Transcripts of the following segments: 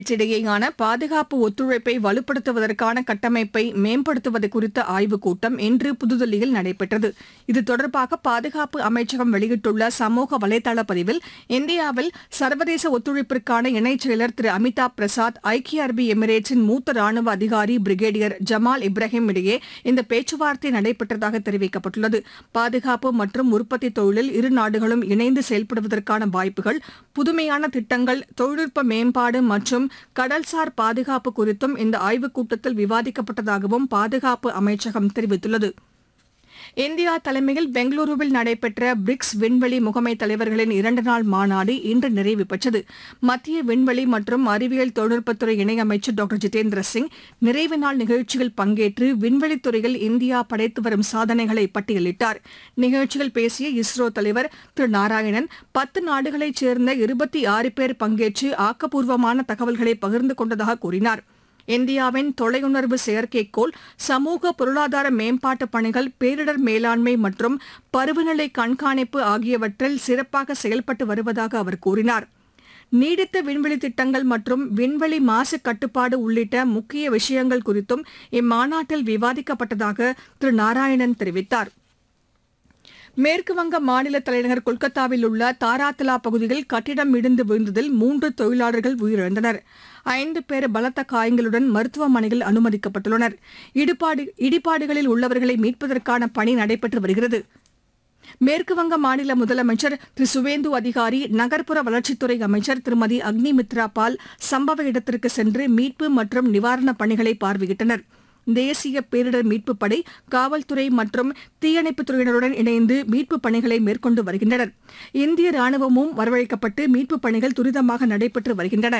இடையேயான பாதுகாப்பு ஒத்துழைப்பை வலுப்படுத்துவதற்கான கட்டமைப்பை மேம்படுத்துவது குறித்த ஆய்வுக் கூட்டம் இன்று புதுதில்லியில் நடைபெற்றது இது தொடர்பாக பாதுகாப்பு அமைச்சகம் வெளியிட்டுள்ள சமூக வலைதள பதிவில் இந்தியாவில் சர்வதேச ஒத்துழைப்பிற்கான இணைச் செயலர் திரு அமிதாப் பிரசாத் ஐக்கிய அரபு எமிரேட்ஸின் மூத்த ராணுவ அதிகாரி பிரிகேடியர் ஜமால் இப்ராஹிம் இடையே இந்த பேச்சுவார்த்தை நடைபெற்றதாக தெரிவிக்கப்பட்டுள்ளது பாதுகாப்பு மற்றும் உற்பத்தி தொழிலில் இரு நாடுகளும் இணைந்து செயல்படுவதற்கான வாய்ப்புகள் புதுமையான திட்டங்கள் தொழில்நுட்ப மேம்பாடு மற்றும் கடல்சார் பாதுகாப்பு குறித்தும் இந்த ஆய்வுக் கூட்டத்தில் விவாதிக்கப்பட்டதாகவும் பாதுகாப்பு அமைச்சகம் தெரிவித்துள்ளது இந்தியா தலைமையில் பெங்களூருவில் நடைபெற்ற பிரிக்ஸ் விண்வெளி முகமை தலைவர்களின் இரண்டு நாள் மாநாடு இன்று நிறைவு பெற்றது மத்திய விண்வெளி மற்றும் அறிவியல் தொழில்நுட்பத்துறை இணையமைச்சர் டாக்டர் ஜிதேந்திர சிங் நிறைவு நாள் நிகழ்ச்சியில் பங்கேற்று விண்வெளித்துறையில் இந்தியா படைத்து வரும் சாதனைகளை பட்டியலிட்டார் நிகழ்ச்சியில் பேசிய இஸ்ரோ தலைவர் திரு நாராயணன் பத்து நாடுகளைச் சேர்ந்த இருபத்தி ஆறு பேர் பங்கேற்று ஆக்கப்பூர்வமான தகவல்களை பகிர்ந்து கொண்டதாக கூறினார் இந்தியாவின் தொலையுணர்வு செயற்கைக்கோள் சமூக பொருளாதார மேம்பாட்டு பணிகள் பேரிடர் மேலாண்மை மற்றும் பருவநிலை கண்காணிப்பு ஆகியவற்றில் சிறப்பாக செயல்பட்டு வருவதாக அவர் கூறினார் நீடித்த விண்வெளி திட்டங்கள் மற்றும் விண்வெளி மாசு கட்டுப்பாடு உள்ளிட்ட முக்கிய விஷயங்கள் குறித்தும் இம்மாநாட்டில் விவாதிக்கப்பட்டதாக திரு நாராயணன் தெரிவித்தார் மேற்குவங்க மாநில தலைநகர் கொல்கத்தாவில் உள்ள தாராத்தலா பகுதியில் கட்டிடம் இடிந்து விழுந்ததில் மூன்று தொழிலாளர்கள் உயிரிழந்தனர் ஐந்து பேர் பலத்த காயங்களுடன் மருத்துவமனையில் அனுமதிக்கப்பட்டுள்ளனர் இடிபாடு இடிபாடுகளில் உள்ளவர்களை மீட்பதற்கான பணி நடைபெற்று வருகிறது மேற்குவங்க மாநில முதலமைச்சர் திரு சுவேந்து அதிகாரி நகர்ப்புற வளர்ச்சித்துறை அமைச்சர் திருமதி அக்னி மித்ரா பால் சம்பவ இடத்திற்கு சென்று மீட்பு மற்றும் நிவாரணப் பணிகளை பார்வையிட்டனர் தேசிய பேரிடர் மீட்புப் படை காவல்துறை மற்றும் தீயணைப்புத் துறையினருடன் இணைந்து மீட்புப் பணிகளை மேற்கொண்டு வருகின்றனர் இந்திய ராணுவமும் வரவழைக்கப்பட்டு மீட்புப் பணிகள் துரிதமாக நடைபெற்று வருகின்றன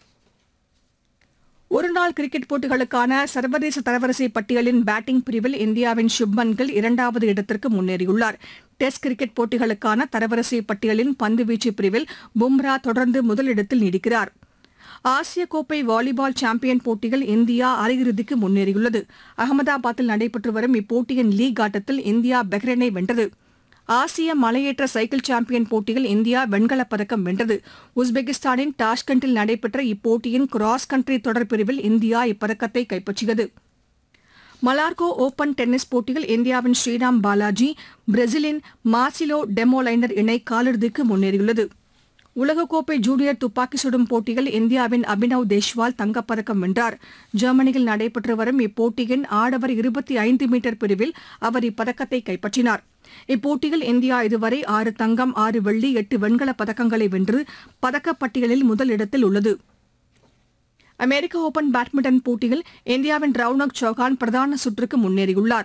ஒருநாள் கிரிக்கெட் போட்டிகளுக்கான சர்வதேச தரவரிசை பட்டியலின் பேட்டிங் பிரிவில் இந்தியாவின் சுப்மன் கில் இரண்டாவது இடத்திற்கு முன்னேறியுள்ளார் டெஸ்ட் கிரிக்கெட் போட்டிகளுக்கான தரவரிசை பட்டியலின் பந்துவீச்சு பிரிவில் பும்ரா தொடர்ந்து முதலிடத்தில் நீடிக்கிறார் ஆசிய கோப்பை வாலிபால் சாம்பியன் போட்டியில் இந்தியா அரையிறுதிக்கு முன்னேறியுள்ளது அகமதாபாத்தில் நடைபெற்று வரும் இப்போட்டியின் லீக் ஆட்டத்தில் இந்தியா பஹ்ரைனை வென்றது ஆசிய மலையேற்ற சைக்கிள் சாம்பியன் போட்டியில் இந்தியா வெண்கலப் பதக்கம் வென்றது உஸ்பெகிஸ்தானின் டாஷ்கண்டில் நடைபெற்ற இப்போட்டியின் கிராஸ் கண்ட்ரி தொடர் பிரிவில் இந்தியா இப்பதக்கத்தை கைப்பற்றியது மலார்கோ ஓபன் டென்னிஸ் போட்டியில் இந்தியாவின் ஸ்ரீராம் பாலாஜி பிரேசிலின் மார்சிலோ டெமோலைனர் இணை காலிறுதிக்கு முன்னேறியுள்ளது உலகக்கோப்பை ஜூனியர் துப்பாக்கி சுடும் போட்டியில் இந்தியாவின் அபினவ் தேஷ்வால் தங்கப்பதக்கம் வென்றார் ஜெர்மனியில் நடைபெற்று வரும் இப்போட்டியின் ஆடவர் இருபத்தி ஐந்து மீட்டர் பிரிவில் அவர் இப்பதக்கத்தை கைப்பற்றினார் இப்போட்டியில் இந்தியா இதுவரை ஆறு தங்கம் ஆறு வெள்ளி எட்டு வெண்கலப் பதக்கங்களை வென்று பதக்கப்பட்டியலில் முதலிடத்தில் உள்ளது அமெரிக்க ஓபன் பேட்மிண்டன் போட்டியில் இந்தியாவின் ரவுனக் சௌஹான் பிரதான சுற்றுக்கு முன்னேறியுள்ளார்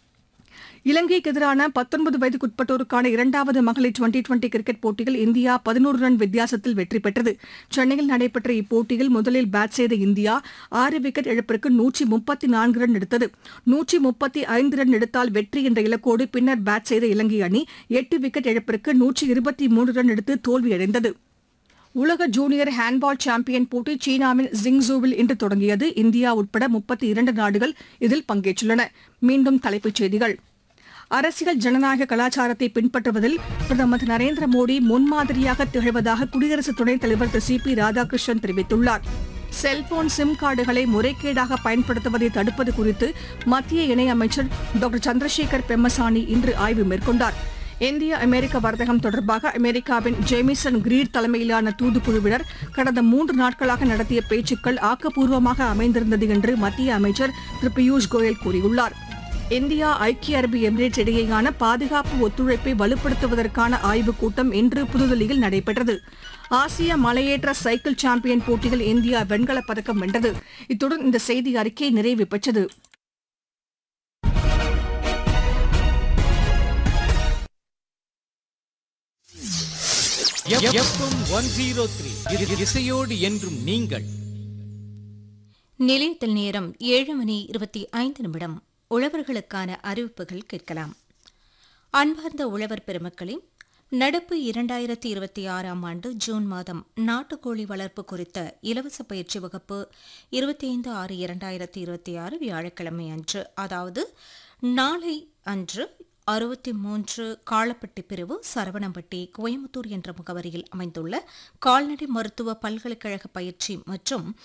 இலங்கைக்கு எதிரான பத்தொன்பது வயதுக்குட்பட்டோருக்கான இரண்டாவது மகளிர் டுவெண்டி டுவெண்டி கிரிக்கெட் போட்டியில் இந்தியா பதினோரு ரன் வித்தியாசத்தில் வெற்றி பெற்றது சென்னையில் நடைபெற்ற இப்போட்டியில் முதலில் பேட் செய்த இந்தியா ஆறு விக்கெட் இழப்பிற்கு நூற்றி முப்பத்தி நான்கு ரன் எடுத்தது நூற்றி முப்பத்தி ஐந்து ரன் எடுத்தால் வெற்றி என்ற இலக்கோடு பின்னர் பேட் செய்த இலங்கை அணி எட்டு விக்கெட் இழப்பிற்கு நூற்றி இருபத்தி மூன்று ரன் எடுத்து தோல்வியடைந்தது உலக ஜூனியர் ஹேண்ட்பால் சாம்பியன் போட்டி சீனாவின் ஜிங்சூவில் இன்று தொடங்கியது இந்தியா உட்பட முப்பத்தி இரண்டு நாடுகள் இதில் பங்கேற்றுள்ளன மீண்டும் தலைப்புச் செய்திகள் அரசியல் ஜனநாயக கலாச்சாரத்தை பின்பற்றுவதில் பிரதமர் திரு நரேந்திர மோடி முன்மாதிரியாக திகழ்வதாக குடியரசு துணைத் தலைவர் திரு சி பி ராதாகிருஷ்ணன் தெரிவித்துள்ளார் செல்போன் சிம் கார்டுகளை முறைகேடாக பயன்படுத்துவதை தடுப்பது குறித்து மத்திய இணையமைச்சர் டாக்டர் சந்திரசேகர் பெம்மசானி இன்று ஆய்வு மேற்கொண்டார் இந்திய அமெரிக்க வர்த்தகம் தொடர்பாக அமெரிக்காவின் ஜேமிசன் கிரீட் தலைமையிலான தூதுக்குழுவினர் கடந்த மூன்று நாட்களாக நடத்திய பேச்சுக்கள் ஆக்கப்பூர்வமாக அமைந்திருந்தது என்று மத்திய அமைச்சர் திரு பியூஷ் கோயல் கூறியுள்ளார் இந்தியா ஐக்கிய அரபு எமிரேட்ஸ் இடையேயான பாதுகாப்பு ஒத்துழைப்பை வலுப்படுத்துவதற்கான ஆய்வுக் கூட்டம் இன்று புதுதில்லியில் நடைபெற்றது ஆசிய மலையேற்ற சைக்கிள் சாம்பியன் போட்டியில் இந்தியா வெண்கலப் பதக்கம் வென்றது இத்துடன் இந்த செய்தி அறிக்கை நிறைவு பெற்றது எஃப்எம் ஒன் ஜீரோ த்ரீ இசையோடு என்றும் நீங்கள் நிலையத்தில் நேரம் ஏழு மணி இருபத்தி ஐந்து நிமிடம் உழவர்களுக்கான அறிவிப்புகள் கேட்கலாம் அன்பார்ந்த உழவர் பெருமக்களின் நடப்பு இரண்டாயிரத்தி இருபத்தி ஆறாம் ஆண்டு ஜூன் மாதம் நாட்டுக்கோழி வளர்ப்பு குறித்த இலவச பயிற்சி வகுப்பு இருபத்தி ஐந்து ஆறு இரண்டாயிரத்தி இருபத்தி ஆறு வியாழக்கிழமை அன்று அதாவது நாளை அன்று அறுபத்தி மூன்று காளப்பட்டி பிரிவு சரவணம்பட்டி கோயம்புத்தூர் என்ற முகவரியில் அமைந்துள்ள கால்நடை மருத்துவ பல்கலைக்கழக பயிற்சி மற்றும்